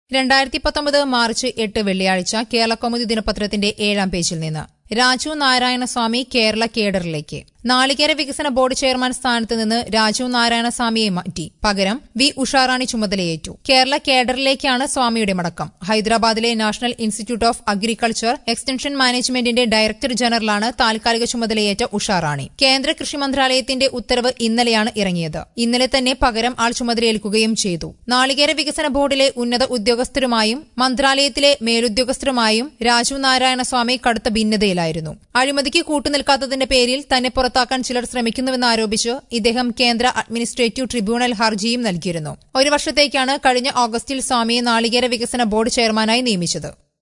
രണ്ടായിരത്തി പത്തൊമ്പത് മാർച്ച് എട്ട് വെള്ളിയാഴ്ച കേരളകൗമുദി ദിനപത്രത്തിന്റെ ഏഴാം പേജിൽ നിന്ന് രാജു നാരായണസ്വാമി കേരള കേഡറിലേക്ക് നാളികേര വികസന ബോർഡ് ചെയർമാൻ സ്ഥാനത്ത് നിന്ന് രാജു നാരായണസ്വാമിയെ മാറ്റി പകരം വി ഉഷാറാണി ചുമതലയേറ്റു കേരള കേഡറിലേക്കാണ് സ്വാമിയുടെ മടക്കം ഹൈദരാബാദിലെ National Institute of Agriculture Extension മാനേജ്മെന്റിന്റെ ഡയറക്ടർ ജനറലാണ് താൽക്കാലിക ചുമതലയേറ്റ ഉഷാറാണി കേന്ദ്ര കൃഷി മന്ത്രാലയത്തിന്റെ ഉത്തരവ് ഇന്നലെയാണ് ഇറങ്ങിയത് ഇന്നലെ തന്നെ പകരം ആൾ ചുമതലയേൽക്കുകയും ചെയ്തു നാളികേര വികസന ബോർഡിലെ ഉന്നത ഉദ്യോഗസ്ഥരുമായും മന്ത്രാലയത്തിലെ മേലുദ്യോഗസ്ഥരുമായും രാജു നാരായണസ്വാമി കടുത്ത ഭിന്നതയിലായിരുന്നു അഴിമതിക്ക് കൂട്ടുനിൽക്കാത്തതിന്റെ പേരിൽ തന്നെ പുറത്താക്കാൻ ചിലർ ശ്രമിക്കുന്നുവെന്ന് ആരോപിച്ച് ഇദ്ദേഹം കേന്ദ്ര അഡ്മിനിസ്ട്രേറ്റീവ് ട്രിബ്യൂണൽ ഹർജിയും നൽകിയിരുന്നു ഒരു വർഷത്തേക്കാണ് കഴിഞ്ഞ ഓഗസ്റ്റിൽ സ്വാമിയെ നാളികേര വികസന ബോർഡ് ചെയർമാനായി നിയമിച്ചത്